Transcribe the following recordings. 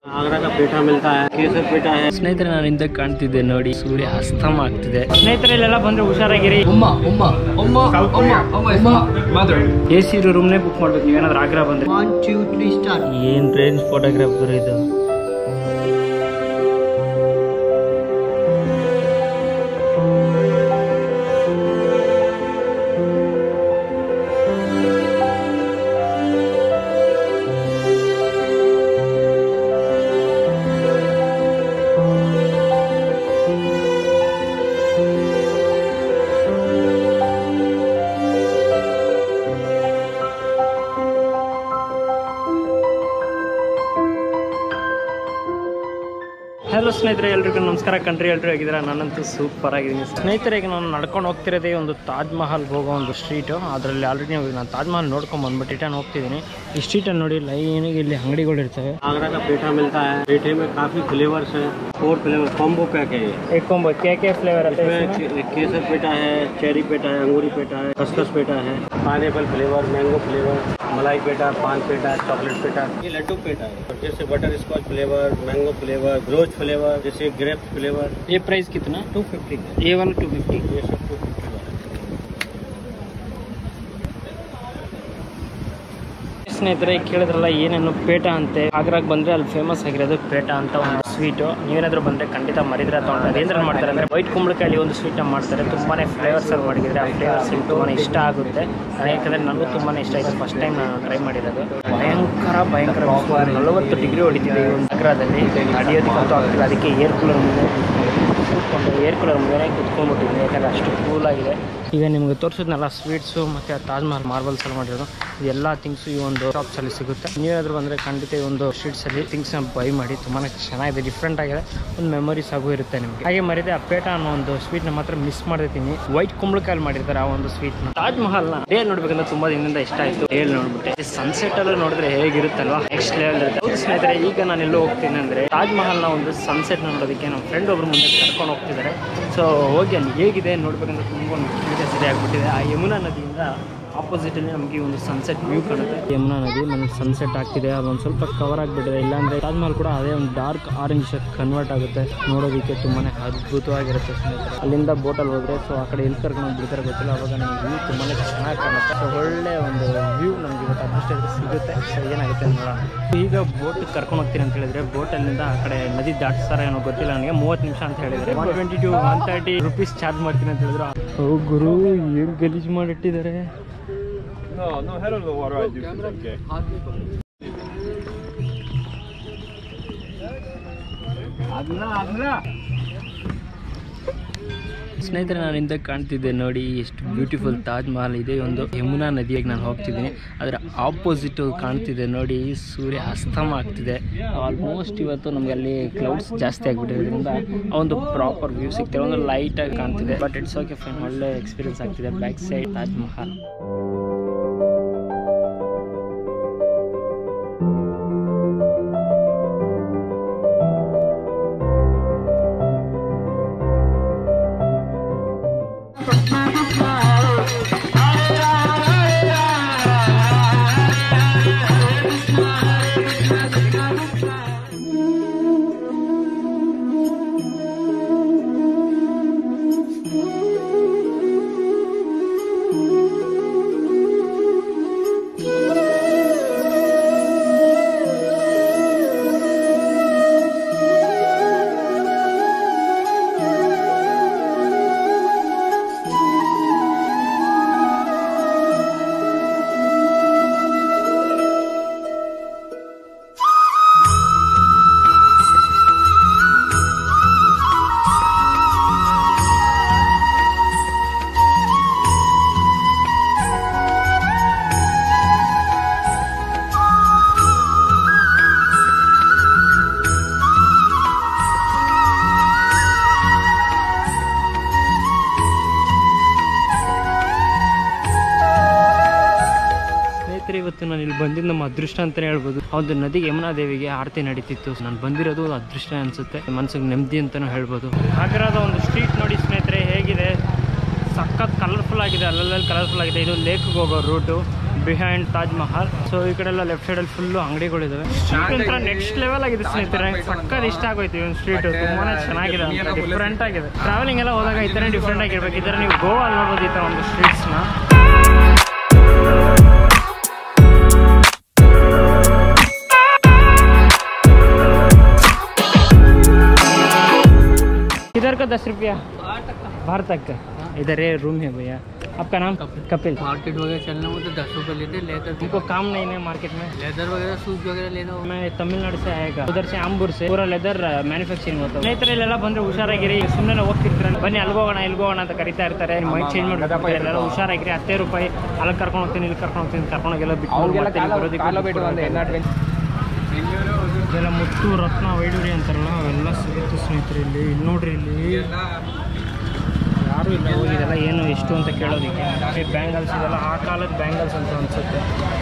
आगरा का पेठा मिलता है केसर पेठा है ಸ್ನೇಹಿತರೆ ನಾನು ಹಿಂದೆ ಕಾಣ್ತಿದ್ದೆ ನೋಡಿ ಸೂರ್ಯ ಅಸ್ತಮ ಆಗ್ತಿದೆ ಸ್ನೇಹಿತರೆ ಇಲ್ಲೆಲ್ಲ ಬಂದ್ರೆ ಹುಷಾರಾಗಿರಿ ಎ ಸಿ ರೂಮ್ನೇ ಬುಕ್ ಮಾಡ್ಬೇಕು ನೀವೇನಾದ್ರೂ ಆಗ್ರಾ ಬಂದ್ರೆ वन टू थ्री स्टार ಏನ್ ರೇಂಜ್ ಫೋಟೋಗ್ರಾಫರ್ ಇದು ಹಲೋ ಸ್ನೇಹಿತರೆ ಎಲ್ರಿಗೂ ನಮಸ್ಕಾರ ಕಂಟ್ರಿ ಎಲ್ರು ಆಗಿದ್ದೀರಾ ನಾನಂತೂ ಸೂಪರ್ ಆಗಿದ್ದೀನಿ ಸ್ನೇಹಿತರೆ ಈಗ ನಾನು ನಡ್ಕೊಂಡು ಹೋಗ್ತಿರೋದೇ ಒಂದು ತಾಜ್ ಮಹಲ್ ಹೋಗೋ ಒಂದು ಸ್ಟ್ರೀಟು ಅದರಲ್ಲಿ ಆಲ್ರೆಡಿ ನಾನು ತಾಜ್ ಮಹಲ್ ನೋಡ್ಕೊಂಡು ಬಂದ್ಬಿಟ್ಟು ನಾನು ಹೋಗ್ತಿದ್ದೀನಿ ಈ ಸ್ಟ್ರೀಟಲ್ಲಿ ನೋಡಿ ಲೈನಿಗೆ ಇಲ್ಲಿ ಅಂಗಡಿಗಳು ಇರ್ತವೆ आगरा का पेठा मिलता है पेठे में काफी फ्लेवर्स हैं फोर फ्लेवर कॉम्बो पैक है ये ಏಕೊಂಬ ಕೆ ಕೆ ಫ್ಲೇವರ್ ಅಂತ इसमें के- केसर पेठा है चेरी पेठा है अंगूरी पेठा है खसखस पेठा है पाइनएप्पल फ्लेवर मैंगो फ्लेवर मलाई पेठा पान पेठा चॉकलेट पेठा ये लड्डू पेठा है जैसे butterscotch flavour mango flavour rose flavour जैसे ग्रेप फ्लेवर ये प्राइस कितना टू फिफ्टी ये वाला टू फिफ्टी ये सब टू फिफ्टी ಸ್ನೇಹಿತರೆ ಕೇಳಿದ್ರಲ್ಲ ಏನೇನು ಪೇಟ ಅಂತೆ ಆಗ್ರಾಗ್ ಬಂದ್ರೆ ಅಲ್ಲಿ ಫೇಮಸ್ ಆಗಿರೋದು ಪೇಟ ಅಂತ ಒಂದು ಸ್ವೀಟು ನೀವೇನಾದ್ರೂ ಬಂದ್ರೆ ಖಂಡಿತ ಮರಿದ್ರೆ ತಗೊಂಡ್ರೆ ಏನಾದ್ರು ಮಾಡ್ತಾರೆ ಅಂದ್ರೆ ವೈಟ್ ಕುಂಬಳಕಾಯಲ್ಲಿ ಒಂದು ಸ್ವೀಟ್ನ ಮಾಡ್ತಾರೆ ತುಂಬಾನೇ ಫ್ಲೇವರ್ಸ್ ಅಲ್ಲಿ ಮಾಡಿದ್ರೆ ಆ ಫ್ಲೇವರ್ಸ್ ತುಂಬಾನೇ ಇಷ್ಟ ಆಗುತ್ತೆ ನಾನು ಯಾಕಂದ್ರೆ ನನಗೂ ತುಂಬಾನೇ ಇಷ್ಟ ಆಯಿತು ಫಸ್ಟ್ ಟೈಮ್ ನಾನು ಟ್ರೈ ಮಾಡಿರೋದು ಭಯಂಕರ ಭಯಂಕರ ಬಿಸಿಲು. ನಲವತ್ತು ಡಿಗ್ರಿ ಹೊಡಿತಿದೆ ಈ ಒಂದು ಆಗ್ರಾದಲ್ಲಿ ನಡೆಯೋದಕ್ಕಂತೂ ಆಗ್ತಿಲ್ಲ ಅದಕ್ಕೆ ಏರ್ ಕೂಲರ್ ಮುಂದೆ ಕೂತ್ಕೊಂಡು ಏರ್ ಕೂಲರ್ ಮುಂದೆ ಕುತ್ಕೊಂಡ್ಬಿಟ್ಟಿದ್ದೀನಿ ಯಾಕಂದ್ರೆ ಅಷ್ಟು ಕೂಲ್ ಆಗಿದೆ ಈಗ ನಿಮಗೆ ತೋರಿಸಿದ್ನಲ್ಲ ಸ್ವೀಟ್ಸು ಮತ್ತು ತಾಜ್ ಮಹಲ್ ಮಾರ್ಬಲ್ಸ್ ಅಲ್ಲಿ ಮಾಡಿರೋದು ಎಲ್ಲ ಥಿಂಗ್ಸು ಈ ಒಂದು ಶಾಪ್ಸ್ ಅಲ್ಲಿ ಸಿಗುತ್ತೆ ನೀವೇನಾದ್ರೂ ಬಂದರೆ ಖಂಡಿತ ಈ ಒಂದು ಸ್ಟ್ರೀಟ್ಸ್ ಅಲ್ಲಿ ಥಿಂಗ್ಸ್ ಬೈ ಮಾಡಿ ತುಂಬಾ ಚೆನ್ನಾಗಿದೆ ಡಿಫ್ರೆಂಟ್ ಆಗಿದೆ ಒಂದು ಮೆಮೊರೀಸ್ ಆಗು ಇರುತ್ತೆ ನಿಮಗೆ ಹಾಗೆ ಮರಿದೆ ಆ ಪೇಟ ಅನ್ನೋ ಒಂದು ಸ್ವೀಟ್ನ ಮಾತ್ರ ಮಿಸ್ ಮಾಡಿರ್ತೀನಿ ವೈಟ್ ಕುಂಬಳಕಾಯಲ್ಲಿ ಮಾಡಿರ್ತಾರೆ ಆ ಒಂದು ಸ್ವೀಟ್ನ ತಾಜ್ ಮಹಲ್ನ ಡೇ ನೋಡ್ಬೇಕಂದ್ರೆ ತುಂಬಾ ದಿನದಿಂದ ಇಷ್ಟ ಆಯಿತು ಹೇಳಿ ನೋಡ್ಬಿಟ್ಟೆ ಸನ್ಸೆಟ್ ಅಲ್ಲೂ ನೋಡಿದ್ರೆ ಹೇಗಿರುತ್ತಲ್ವಾ ನೆಕ್ಸ್ಟ್ ಲೆವೆಲ್ ಇರುತ್ತೆ ಹೌದು ಸ್ನೇಹಿತರೆ ಈಗ ನಾನು ಎಲ್ಲೋ ಹೋಗ್ತೀನಿ ಅಂದ್ರೆ ತಾಜ್ ಮಹಲ್ನ ಒಂದು ಸನ್ಸೆಟ್ ನೋಡೋದಕ್ಕೆ ನಮ್ಮ ಫ್ರೆಂಡ್ ಒಬ್ರು ಮುಂದೆ ಕರ್ಕೊಂಡು ಹೋಗ್ತಿದ್ದಾರೆ ಸೊ ಹೋಗಿ ಅಲ್ಲಿ ಹೇಗಿದೆ ನೋಡ್ಬೇಕಂದ್ರೆ ತುಂಬ ಒಂದು ಕ್ಯೂರಿಯಾಸಿಟಿ ಆಗಿಬಿಟ್ಟಿದೆ ಆ ಯಮುನಾ ನದಿಯಿಂದ ಆಪೋಸಿಟಲ್ಲಿ ನಮಗೆ ಈ ಒಂದು ಸನ್ಸೆಟ್ ವ್ಯೂ ಕಾಣುತ್ತೆ ಯಮುನಾ ನದಿ ನಮಗೆ ಸನ್ಸೆಟ್ ಆಗ್ತಿದೆ ಅದೊಂದು ಸ್ವಲ್ಪ ಕವರ್ ಆಗಿಬಿಟ್ಟಿದೆ ಇಲ್ಲಾಂದ್ರೆ ತಾಜ್ ಮಹಲ್ ಕೂಡ ಅದೇ ಒಂದು ಡಾರ್ಕ್ ಆರೆಂಜ್ ಕನ್ವರ್ಟ್ ಆಗುತ್ತೆ ನೋಡೋದಕ್ಕೆ ತುಂಬಾನೇ ಅದ್ಭುತವಾಗಿರುತ್ತೆ ಸ್ನೇಹಿತರೆ ಅಲ್ಲಿಂದ ಬೋಟಲ್ಲಿ ಹೋದ್ರೆ ಸೊ ಆ ಕಡೆ ಎಲ್ಲಿ ಕರ್ಕೊಂಡು ಹೋಗಿ ಬಿಡ್ತಾರೆ ಗೊತ್ತಿಲ್ಲ ಅವಾಗ ನಮಗೆ ವ್ಯೂ ತುಂಬಾನೇ ಚೆನ್ನಾಗಿ ಕಾಣುತ್ತೆ ಸೊ ಒಳ್ಳೆ ಒಂದು ವ್ಯೂ ನಮ್ಗೆ ಇವತ್ತು ಅದೃಷ್ಟ ಇದ್ರೆ ಸಿಗುತ್ತೆ ಸೊ ಏನಾಗುತ್ತೆ ನೋಡೋಣ ಈಗ ಬೋಟ್ ಕರ್ಕೊಂಡು ಹೋಗ್ತೀನಿ ಅಂತ ಹೇಳಿದ್ರೆ ಬೋಟಲ್ಲಿಂದ ಆ ಕಡೆ ನದಿ ದಾಟಿಸ್ತಾರೆ ಏನೋ ಗೊತ್ತಿಲ್ಲ ನನಗೆ ಮೂವತ್ತು ನಿಮಿಷ ಅಂತ ಹೇಳಿದ್ರೆ one twenty to one thirty rupees charge ಮಾಡ್ತೀನಿ ಅಂತ ಹೇಳಿದ್ರು ಓ ಗುರು ಏನು ಗಲೀಜು ಮಾಡಿಟ್ಟಿದ್ದಾರೆ No, no head of the water. I do think okay. ಸ್ನೇಹಿತರೆ ನಾನು ಹಿಂದೆ ಕಾಣ್ತಿದ್ದೆ ನೋಡಿ ಎಷ್ಟು ಬ್ಯೂಟಿಫುಲ್ ತಾಜ್ ಮಹಲ್ ಇದೆ ಒಂದು ಯಮುನಾ ನದಿಯಾಗಿ ನಾನು ಹೋಗ್ತಿದ್ದೀನಿ ಅದರ ಆಪೋಸಿಟ್ ಕಾಣ್ತಿದೆ ನೋಡಿ ಸೂರ್ಯ ಅಸ್ತಮ ಆಗ್ತಿದೆ ಆಲ್ಮೋಸ್ಟ್ ಇವತ್ತು ನಮಗೆ ಅಲ್ಲಿ ಕ್ಲೌಡ್ಸ್ ಜಾಸ್ತಿ ಆಗಿಬಿಟ್ಟಿರೋದ್ರಿಂದ ಆ ಒಂದು ಪ್ರಾಪರ್ ವ್ಯೂ ಸಿಗ್ತಿದೆ ಒಂದು ಲೈಟಾಗಿ ಕಾಣ್ತಿದೆ ಬಟ್ ಇಟ್ಸ್ ಓಕೆ ಫೈನ್ ಒಳ್ಳೆ ಎಕ್ಸ್ಪೀರಿಯನ್ಸ್ ಆಗ್ತಿದೆ ಬ್ಯಾಕ್ ಸೈಡ್ ತಾಜ್ ಮಹಲ್ ಸ್ನೇಹಿತರೆ ಇವತ್ತು ನಾನು ಇಲ್ಲಿ ಬಂದಿದ್ದು ನಮ್ಮ ಅದೃಷ್ಟ ಅಂತಲೇ ಹೇಳ್ಬೋದು ಆ ಒಂದು ನದಿಗೆ ಯಮುನಾ ದೇವಿಗೆ ಆರತಿ ನಡೀತಿತ್ತು ನಾನು ಬಂದಿರೋದು ಒಂದು ಅದೃಷ್ಟ ಅನಿಸುತ್ತೆ ಮನಸ್ಸಿಗೆ ನೆಮ್ಮದಿ ಅಂತಲೂ ಹೇಳ್ಬೋದು ಆಗ್ರಾದ ಒಂದು ಸ್ಟ್ರೀಟ್ ನೋಡಿ ಸ್ನೇಹಿತರೆ ಹೇಗಿದೆ ಸಖತ್ ಕಲರ್ಫುಲ್ ಆಗಿದೆ ಅಲ್ಲಲ್ಲಿ ಕಲರ್ಫುಲ್ ಆಗಿದೆ ಇದು ಲೇಕ್ಗೆ ಹೋಗೋ route behind Taj Mahal so ಈ ಕಡೆ ಎಲ್ಲ ಲೆಫ್ಟ್ ಸೈಡ್ ಅಲ್ಲಿ ಫುಲ್ ಅಂಗಡಿಗಳಿದಾವೆ ನೆಕ್ಸ್ಟ್ ಲೆವೆಲ್ ಆಗಿದೆ ಸ್ನೇಹಿತರೆ ಸಕ್ಕತ್ ಇಷ್ಟ ಆಗೋಯ್ತು ಒಂದು ಸ್ಟ್ರೀಟ್ ತುಂಬಾನೇ ಚೆನ್ನಾಗಿದೆ ಅಂತ ಡಿಫ್ರೆಂಟ್ ಆಗಿದೆ ಟ್ರಾವೆಲಿಂಗ್ ಎಲ್ಲ ಹೋದಾಗ ಈ ತರ ಡಿಫ್ರೆಂಟ್ ಆಗಿರ್ಬೇಕು ಈ ತರ ನೀವು ಗೋವಾ ನೋಡ್ಬೋದು ಈ ತರ ಒಂದು ಸ್ಟ್ರೀಟ್ಸ್ ನ किधर का दस रुपया बाहर तक का इधर ये रूम है भैया आपका नाम कपिल मार्केट वगैरह चलना हो तो दस रुपये लेते लेदर हमको काम नहीं है मार्केट में लेदर वगैरह शूज वगैरह लेना हो मैं तमिलनाडु से आएगा उधर से आंबूर से पूरा ಲೆದರ್ ಮ್ಯಾನುಫ್ಯಾಕ್ಚರಿಂಗ್ ಹೋಗ್ತದೆ ಸ್ನೇಹಿತರೆ ಇಲ್ಲೆಲ್ಲ ಬಂದ್ರೆ ಹುಷಾರಾಗಿರಿ ಸುಮ್ಮನೆ ಹೋಗ್ತಿರ್ತಾರೆ ಬನ್ನಿ ಅಲ್ಗೆ ಹೋಗೋಣ ಇಲ್ಗೆ ಹೋಗೋಣ ಅಂತ ಕರಿತಾ ಇರ್ತಾರೆ ಮೈಂಡ್ ಚೇಂಜ್ ಮಾಡ್ತಾರೆ ಎಲ್ಲ ಹುಷಾರಾಗಿರಿ ಹತ್ತೇ ರೂಪಾಯಿ ಅಲ್ಲಿ ಕರ್ಕೊಂಡು ಹೋಗ್ತೀನಿ ಇಲ್ಲಿ ಕರ್ಕೊಂಡು ಹೋಗ್ತೀನಿ ಕರ್ಕೊಂಡು ಹೋಗೆಲ್ಲ ಬಿಟ್ಟು ಮತ್ತೆ ಇಲ್ಲಿ ಬರೋದಕ್ಕೆ ಇದೆಲ್ಲ ಮುತ್ತು ರತ್ನ ವೈಡೂರಿ ಅಂತಾರಲ್ಲ ಅವೆಲ್ಲ ಸಿಗುತ್ತೆ ಸ್ನೇಹಿತರೆ ಇಲ್ಲಿ ಇಲ್ಲಿ ನೋಡ್ರಿ ಇಲ್ಲಿ ಯಾರೂ ಇಲ್ಲ ಹೋಗಿದೆಲ್ಲ ಏನು ಎಷ್ಟು ಅಂತ ಕೇಳೋದಕ್ಕೆ ಬ್ಯಾಂಗಲ್ಸ್ ಇದೆಲ್ಲ ಆ ಕಾಲದ ಬ್ಯಾಂಗಲ್ಸ್ ಅಂತ ಅನ್ಸುತ್ತೆ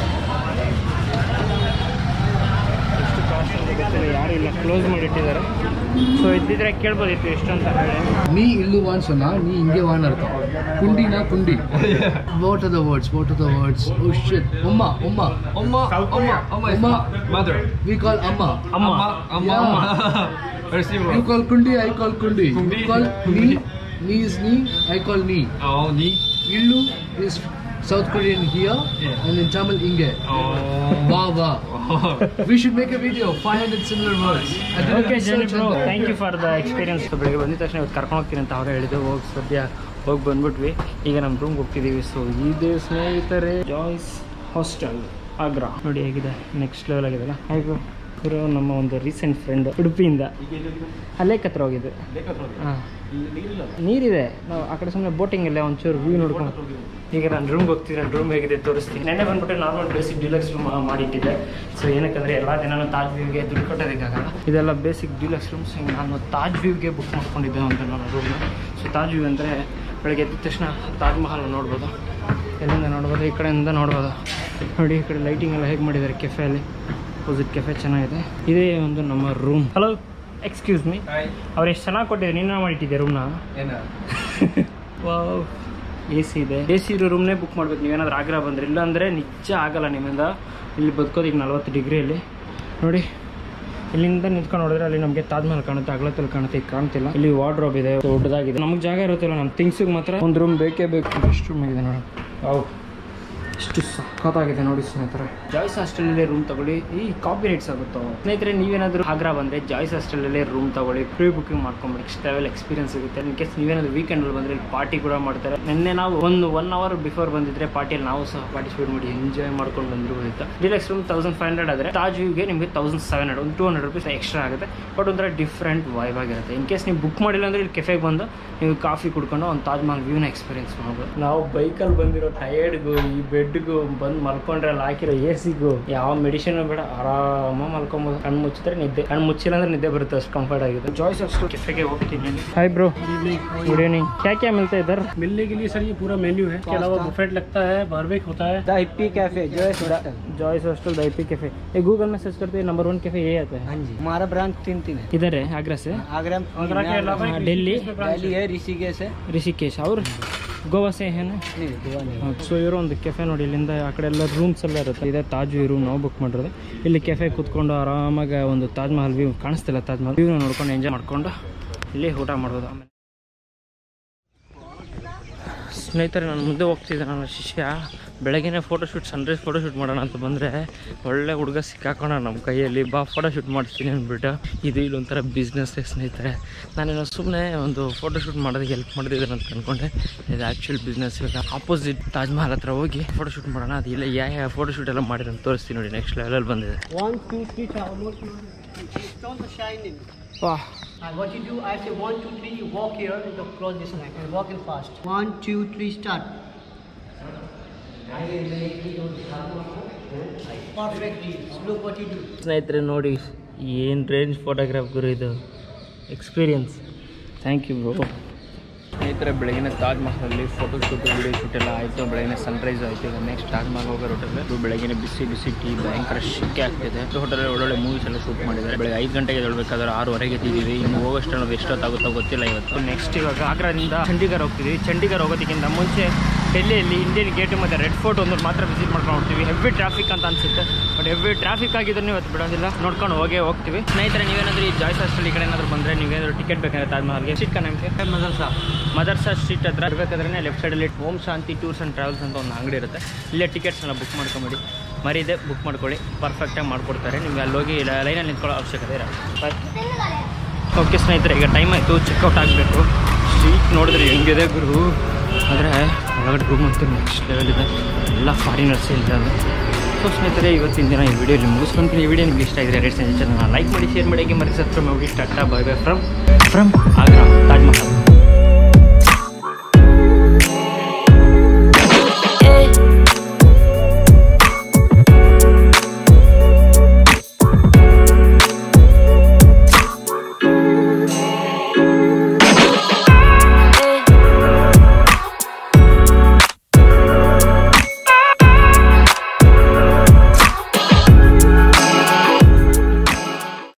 ಎಷ್ಟು ಕಾಸ್ಟ್ ಅಂತ ಗೊತ್ತಿಲ್ಲ ಯಾರೂ ಇಲ್ಲ ಕ್ಲೋಸ್ ಮಾಡಿಟ್ಟಿದ್ದಾರೆ ಸೊ ಇದ್ದಿದ್ರೆ ಕೇಳ್ಬೋದಿತ್ತು ಎಷ್ಟು ಅಂತ ಹೇಳಿ ನೀ ಇಲ್ಲು ವಾನ್ ಸೊನ್ನ ನೀ ಹಿಂಗೆ ವಾನ್ ಅರ್ಥ ಕುಂಡಿನ ಕುಂಡಿ what are the words what are the words oh shit ಉಮ್ಮ ಉಮ್ಮ Amma, Amma, Amma is Amma. mother. We call Amma Amma Amma, Yeah. Amma. Where's you Simran? Call kundi I call kundi kundi. You call ni ni is ni I call ni Oh, ni. ಇಲ್ಲು is south Korean here Yeah. And in Tamil ಹಿಂಗೆ Oh. ವಾ ವಾ we should make a video five hundred similar words okay Jani bro thank you for the experience ಬೆಳಗ್ಗೆ ಬಂದಿದ ತಕ್ಷಣ ಇವತ್ತು ಕರ್ಕೊಂಡು ಹೋಗ್ತೀನಿ ಅಂತ ಅವರೇ ಹೇಳಿದ್ರು ಹೋಗಿ ಸದ್ಯ ಹೋಗಿ ಬಂದ್ಬಿಟ್ವಿ ಈಗ ನಮ್ಮ ರೂಮ್ಗೆ ಹೋಗ್ತಿದ್ದೀವಿ ಸೊ ಇದೆ ಸ್ನೇಹಿತರೆ ಜಾಯ್ಸ್ ಹಾಸ್ಟೆಲ್ ಆಗ್ರಾ ನೋಡಿ ಹೇಗಿದೆ ನೆಕ್ಸ್ಟ್ ಲೆವೆಲ್ ಆಗಿದೆಲ್ಲ ಹೇಗೂ ಇವರು ನಮ್ಮ ಒಂದು ರೀಸೆಂಟ್ ಫ್ರೆಂಡ್ ಉಡುಪಿಯಿಂದ ಅಲ್ಲೇ ಹತ್ರ ಹೋಗಿದ್ದು ಹಾಂ ನೀರಿದೆ ನಾವು ಆ ಕಡೆ ಸುಮ್ಮನೆ ಬೋಟಿಂಗ್ ಅಲ್ಲೇ ಒಂಚೂರು ವ್ಯೂ ನೋಡ್ಕೊಂಡು ಈಗ ನಾನು ರೂಮ್ಗೆ ಹೋಗ್ತೀನಿ ನನ್ನ ರೂಮ್ ಹೇಗಿದೆ ತೋರಿಸ್ತೀನಿ ನೆನ್ನೆ ಬಂದ್ಬಿಟ್ಟು ನಾರ್ಮಲ್ ಬೇಸಿಕ್ ಡಿಲಕ್ಸ್ ರೂಮ್ ಮಾಡಿಟ್ಟಿದ್ದೆ ಸೊ ಏನಕ್ಕಂದ್ರೆ ಎಲ್ಲ ದಿನನೂ ತಾಜ್ ವ್ಯೂಗೆ ದುಡ್ಡು ಕಟ್ಟೋದಕ್ಕಾಗಲ್ಲ ಇದೆಲ್ಲ ಬೇಸಿಕ್ ಡಿಲಕ್ಸ್ ರೂಮ್ಸ್ ನಾನು ತಾಜ್ ವ್ಯೂಗೆ ಬುಕ್ ಮಾಡ್ಕೊಂಡಿದ್ದೆ ಅಂತ ನನ್ನ ರೂಮ್ನ ಸೊ ತಾಜ್ ವ್ಯೂ ಅಂದರೆ ಬೆಳಗ್ಗೆ ಎದ್ದ ತಕ್ಷಣ ತಾಜ್ ಮಹಲ್ ನೋಡ್ಬೋದು ಎಲ್ಲಿಂದ ನೋಡ್ಬೋದು ಈ ಕಡೆಯಿಂದ ನೋಡ್ಬೋದು ನೋಡಿ ಈ ಕಡೆ ಲೈಟಿಂಗ್ ಎಲ್ಲ ಹೇಗೆ ಮಾಡಿದ್ದಾರೆ ಕೆಫೆಯಲ್ಲಿ ಅಪೋಸಿಟ್ ಕೆಫೆ ಚೆನ್ನಾಗಿದೆ ಇದೇ ಒಂದು ನಮ್ಮ ರೂಮ್ ಹಲೋ ಎಕ್ಸ್ಕ್ಯೂಸ್ ಮೀ ಅವ್ರು ಎಷ್ಟು ಚೆನ್ನಾಗಿ ಕೊಟ್ಟಿದ್ದಾರೆ ನೀನು ಮಾಡಿಟ್ಟಿದ್ದೆ ರೂಮ್ನ ವಾವ್ ಎ ಸಿ ಇದೆ ಎ ಸಿ ಇರೋ ರೂಮ್ನೇ ಬುಕ್ ಮಾಡ್ಬೇಕು ನೀವೇನಾದ್ರೂ ಆಗ್ರಾ ಬಂದ್ರೆ ಇಲ್ಲಾಂದರೆ ನಿಜ ಆಗಲ್ಲ ನಿಮ್ಮಿಂದ ಇಲ್ಲಿ ಬದುಕೋದಕ್ಕೆ ನಲ್ವತ್ತು ಡಿಗ್ರಿಯಲ್ಲಿ ನೋಡಿ ಇಲ್ಲಿಂದ ನಿಂತ್ಕೊಂಡು ನೋಡಿದ್ರೆ ಅಲ್ಲಿ ನಮಗೆ ತಾಜ್ ಮಹಲ್ ಕಾಣುತ್ತೆ ಅಗ್ಲತ್ತಲ್ಲಿ ಕಾಣುತ್ತೆ ಈಗ ಕಾಣ್ತಿಲ್ಲ ಇಲ್ಲಿ ವಾರ್ಡ್ರೋಬ್ ಇದೆ ದೊಡ್ಡದಾಗಿದೆ ನಮಗೆ ಜಾಗ ಇರುತ್ತಲ್ಲ ನಮ್ಮ ಥಿಂಗ್ಸಿಗೆ ಮಾತ್ರ ಒಂದು ರೂಮ್ ಬೇಕೇ ಬೇಕು ಎಷ್ಟು ರೂಮ್ ಇದೆ ನೋಡಿ ಅವು ಎಷ್ಟು ಸಖತ್ತಾಗಿದೆ ನೋಡಿ ಸ್ನೇಹಿತರೆ ಜಾಯ್ಸ್ ಹಾಸ್ಟೆಲಲ್ಲೇ ರೂಮ್ ತಗೊಳ್ಳಿ ಈ ಕಾಪಿ ರೇಟ್ಸ್ ಆಗುತ್ತೋ ಸ್ನೇಹಿತರೆ ನೀವೇನಾದರೂ ಆಗ್ರಾ ಬಂದರೆ ಜಾಯ್ಸ್ ಹಾಸ್ಟೆಲಲ್ಲೇ ರೂಮ್ ತಗೊಳ್ಳಿ ಪ್ರೀ ಬುಕಿಂಗ್ ಮಾಡ್ಕೊಂಬಿಡಿ ನೆಕ್ಸ್ಟ್ ಲೆವೆಲ್ ಎಕ್ಸ್ಪೀರಿಯನ್ಸ್ ಸಿಗುತ್ತೆ ಇನ್ ಕೇಸ್ ನೀವೇನಾದ್ರು ವೀಕೆಂಡಲ್ಲಿ ಬಂದರೆ ಇಲ್ಲಿ ಪಾರ್ಟಿ ಕೂಡ ಮಾಡ್ತಾರೆ ನಿನ್ನೆ ನಾವು ಒಂದು ಒನ್ ಅವರ್ ಬಿಫೋರ್ ಬಂದಿದ್ರೆ ಪಾರ್ಟಿಯಲ್ಲಿ ನಾವು ಸಹ ಪಾರ್ಟಿಸಿಪೇಟ್ ಮಾಡಿ ಎಂಜಾಯ್ ಮಾಡ್ಕೊಂಡು ಬಂದಿರ್ಬೋದಿತ್ತು deluxe room thousand five hundred ಆದರೆ ತಾಜ್ ವ್ಯೂಗೆ ನಿಮಗೆ ತೌಸಂಡ್ ಸೆವೆನ್ ಹಂಡ್ರೆಡ್ ಒಂದು ಟೂ ಹಂಡ್ರೆಡ್ ರುಪೀಸ್ ಎಕ್ಸ್ಟ್ರಾ ಆಗುತ್ತೆ ಬಟ್ ಒಂಥರ ಡಿಫ್ರೆಂಟ್ ವೈಬ್ ಆಗಿರುತ್ತೆ ಇನ್ ಕೇಸ್ ನೀವು ಬುಕ್ ಮಾಡಿಲ್ಲ ಅಂದರೆ ಇಲ್ಲಿ ಕೆಫೆಗೆ ಬಂದು ನೀವು ಕಾಫಿ ಕುಡ್ಕೊಂಡು ಒಂದು ತಾಜ್ ಮಹಲ್ ವ್ಯೂನ ಎಕ್ಸ್ಪೀರಿಯನ್ಸ್ ಮಾಡ್ಬೋದು ನಾವು ಬೈಕಲ್ಲಿ ಬಂದಿರೋ ಟಯರ್ಡ್ಗೂ ಈ ಬೆಡ್ಗೂ ಬಂದು ಮಲ್ಕೊಂಡ್ರೆ ಅಲ್ಲಿ ಹಾಕಿರೋ ಎ ಸಿಗೂ ಯಾವ ಮೆಡಿಸಿನ್ ಬೇಡ ಆರಾಮ ಮಲ್ಕೊಬೋದು ಕಣ್ಣು ಮುಚ್ಚಿದ್ರೆ ನಿದ್ದೆ ಕಣ್ಣು ಮುಚ್ಚಿಲ್ಲ ಅಂದ್ರೆ ನಿದ್ದೆ ಬರುತ್ತೆ ಅಷ್ಟು ಕಂಫರ್ಟ್ ಆಗಿದೆ ಜಾಯ್ಸ್ ಅಷ್ಟು ಕೆಫೆಗೆ ಹೋಗ್ತೀನಿ ಹಾಯ್ ಬ್ರೋ गुड इवनिंग क्या क्या मिलता है इधर मिलने के लिए सर ये पूरा मेन्यू है इसके अलावा बुफेट लगता है बारबेक होता है द हिप्पी कैफे जो है जॉयस हॉस्टल दाइपी कैफे ये गूगल में सर्च करते हैं नंबर वन कैफे यही आता है हाँ जी हमारा ब्रांच तीन तीन है इधर है आगरा से आगरा में आगरा के अलावा हाँ, एक दिल्ली इसमें branch दिल्ली है ऋषिकेश है ರಿಷಿಕೇಶ್ ಅವ್ರು ಗೋವಾ ಸೇ ಏನ नहीं गोवा नहीं ಸೊ ಇರೋ ಒಂದು ಕೆಫೆ ನೋಡಿ ಇಲ್ಲಿಂದ ಆ ಕಡೆ ಎಲ್ಲ ರೂಮ್ಸ್ ಎಲ್ಲ ಇರುತ್ತೆ ಇದೆ ತಾಜ್ ವ್ಯೂ ರೂಮ್ ನಾವು ಬುಕ್ ಮಾಡಿರೋದು ಇಲ್ಲಿ ಕೆಫೆ ಕೂತ್ಕೊಂಡು ಆರಾಮಾಗಿ ಒಂದು ತಾಜ್ ಮಹಲ್ ವ್ಯೂ ಕಾಣಿಸ್ತಿಲ್ಲ ತಾಜ್ ಮಹಲ್ ವ್ಯೂನ ನೋಡ್ಕೊಂಡು ಎಂಜಾಯ್ ಮಾಡ್ಕೊಂಡು ಇಲ್ಲಿ ಊಟ ಮಾಡ್ಬೋದು ಆಮೇಲೆ ಸ್ನೇಹಿತರೆ ನಾನು ಮುಂದೆ ಹೋಗ್ತಿದ್ದೆ ನನ್ನ ಶಿಷ್ಯ ಬೆಳಗ್ಗೆನೇ ಫೋಟೋಶೂಟ್ ಸನ್ರೈಸ್ ಫೋಟೋಶೂಟ್ ಮಾಡೋಣ ಅಂತ ಬಂದರೆ ಒಳ್ಳೆ ಹುಡುಗ ಸಿಕ್ಕಾಕೋಣ ನಮ್ಮ ಕೈಯಲ್ಲಿ ಬಾ ಫೋಟೋಶೂಟ್ ಮಾಡ್ತೀನಿ ಅಂದ್ಬಿಟ್ಟು ಇದು ಇಲ್ಲೊಂಥರ ಬಿಸ್ನೆಸ್ಸೇ ಸ್ನೇಹಿತರೆ ನಾನೇನೋ ಸುಮ್ಮನೆ ಒಂದು ಫೋಟೋಶೂಟ್ ಮಾಡೋದಕ್ಕೆ ಹೆಲ್ಪ್ ಮಾಡ್ತಿದ್ದೇನೆ ಅಂತ ಅಂದ್ಕೊಂಡೆ ಇದು ಆ್ಯಕ್ಚುಲ್ ಬಿಸ್ನೆಸ್ ಇವಾಗ ಆಪೋಸಿಟ್ ತಾಜ್ ಮಹಲ್ ಹತ್ರ ಹೋಗಿ ಫೋಟೋಶೂಟ್ ಮಾಡೋಣ ಅದು ಇಲ್ಲ ಯಾವ ಯಾವ ಫೋಟೋಶೂಟ್ ಎಲ್ಲ ಮಾಡಿರೋ ಅಂತ ತೋರಿಸ್ತೀನಿ ನೋಡಿ ನೆಕ್ಸ್ಟ್ ಲೆವೆಲಲ್ಲಿ ಬಂದಿದೆ One, two, three, four, more. Stones are shining. ವಾ And what you do, I say one, two, three, you walk here and you cross this line and walk in fast. One, two, three, start. Perfect deals. Look what you do. ಸ್ನೇಹಿತರೆ ನೋಡಿ ಏನು range photograph ಗುರು ಇದು experience thank you bro ಸ್ನೇಹಿತರೆ ಬೆಳಗಿನ ತಾಜ್ ಮಹಲಲ್ಲಿ photo shoot video shoot ಎಲ್ಲ ಆಯಿತು ಬೆಳಗಿನ ಸನ್ರೈಸ್ ಆಯಿತು ಈಗ ನೆಕ್ಸ್ಟ್ ತಾಜ್ ಮಹಲ್ ಹೋಗೋ ಹೋಟೆಲ್ ಇದು ಬೆಳಗಿನ ಬಿಸಿ ಬಿಸಿ ಟೀ ಭಯಂಕರ ಶಿಕ್ಕೆ ಆಗ್ತಿದೆ ಹೋಟೆಲ್ ಒಳ್ಳೊಳ್ಳೆ ಮೂವೀಸ್ ಎಲ್ಲ ಶೂಟ್ ಮಾಡಿದ್ದಾರೆ ಬೆಳಗ್ಗೆ ಐದು ಗಂಟೆಗೆ ಎದ್ದೇಳಬೇಕಾದ್ರೆ ಆರೂವರೆಗೆ ಎದ್ದಿದ್ದೀವಿ ಇನ್ನು ಹೋಗೋಷ್ಟು ಅನ್ನೋದು ಎಷ್ಟೊತ್ತಾಗುತ್ತೋ ಗೊತ್ತಿಲ್ಲ ಇವತ್ತು ನೆಕ್ಸ್ಟ್ ಇವಾಗ ಆಗ್ರಾದಿಂದ ಚಂಡೀಗಢ ಹೋಗ್ತಿದ್ದೀವಿ ಚಂಡೀಗಢ ಹೋಗೋದಕ್ಕಿಂತ ಮುಂಚೆ ಡೆಲ್ಲಿಯಲ್ಲಿ ಇಂಡಿಯನ್ ಗೇಟ್ ಮತ್ತು ರೆಡ್ ಫೋರ್ಟ್ ಒಂದು ಮಾತ್ರ ವಿಸಿಟ್ ಮಾಡ್ಕೊಂಡು ಹೋಗ್ತೀವಿ ಹೆವಿ ಟ್ರಾಫಿಕ್ ಅಂತ ಅನ್ಸುತ್ತೆ ಬಟ್ ಹೆವಿ ಟ್ರಾಫಿಕ್ ಆಗಿದ್ರು ಇವತ್ತು ಬಿಡೋದಿಲ್ಲ ನೋಡ್ಕೊಂಡು ಹೋಗೇ ಹೋಗ್ತೀವಿ ಸ್ನೇಹಿತರೆ ನೀವೇನಾದರೂ ಈ ಜಾಯ್ಸ್ ಹಾಸ್ಟೆಲ್ ಈ ಕಡೆ ಏನಾದರೂ ಬಂದರೆ ನೀವೇನಾದರೂ ಟಿಕೆಟ್ ಬೇಕಾದ್ರೆ ತಾಜ್ಮಹಲ್ಗೆ ಸೀಟ್ ನಮಗೆ ಮದರ್ಸಾ ಮದರ್ಸಾ ಸ್ಟ್ರೀಟ್ ಹತ್ರ ಇರಬೇಕಾದ್ರೆ ಲೆಫ್ಟ್ ಸೈಡಲ್ಲಿ Om Shanti tours and travels ಅಂತ ಒಂದು ಅಂಗಡಿ ಇರುತ್ತೆ ಇಲ್ಲೇ ಟಿಕೆಟ್ಸ್ನ ಬುಕ್ ಮಾಡ್ಕೊಂಬಿಡಿ ಮರಿದೆ ಬುಕ್ ಮಾಡ್ಕೊಳ್ಳಿ ಪರ್ಫೆಕ್ಟಾಗಿ ಮಾಡಿಕೊಡ್ತಾರೆ ನಿಮಗೆ ಅಲ್ಲಿ ಹೋಗಿ ಲೈನಲ್ಲಿ ನಿಂತ್ಕೊಳ್ಳೋ ಅವಶ್ಯಕತೆ ಇರಲ್ಲ ಬಾಯ್ ಓಕೆ ಸ್ನೇಹಿತರೆ ಈಗ ಟೈಮ್ ಆಯಿತು ಚೆಕ್ಔಟ್ ಆಗಬೇಕು ಸ್ಟ್ರೀಟ್ ನೋಡಿದ್ರೆ ಹೆಂಗಿದೆ ಗುರು ಆದರೆ ಒಳಗಡೆ ರೂಮ್ ಅಂತೂ ನೆಕ್ಸ್ಟ್ ಲೆವೆಲ್ ಇದೆ ಎಲ್ಲ ಫಾರಿನರ್ಸ್ ಇದ್ದಾರೆ ಸೊ ಸ್ನೇಹಿತರೆ ಇವತ್ತಿನ ದಿನ ಈ ವಿಡಿಯೋಲಿ ಮುಗಿಸ್ಕೊಂತೀನಿ ಈ ವಿಡಿಯೋ ನಿಮ್ಗೆ ಇಷ್ಟ ಆಗಿದ್ರೆ ರೇಟ್ ಚಾನಲ್ನ ಲೈಕ್ ಮಾಡಿ ಶೇರ್ ಮಾಡಿ ಮರಿ ಸಬ್ಸ್ಕ್ರೈಬ್ ಮಾಡಿ tata bye bye from from Agra Taj Mahal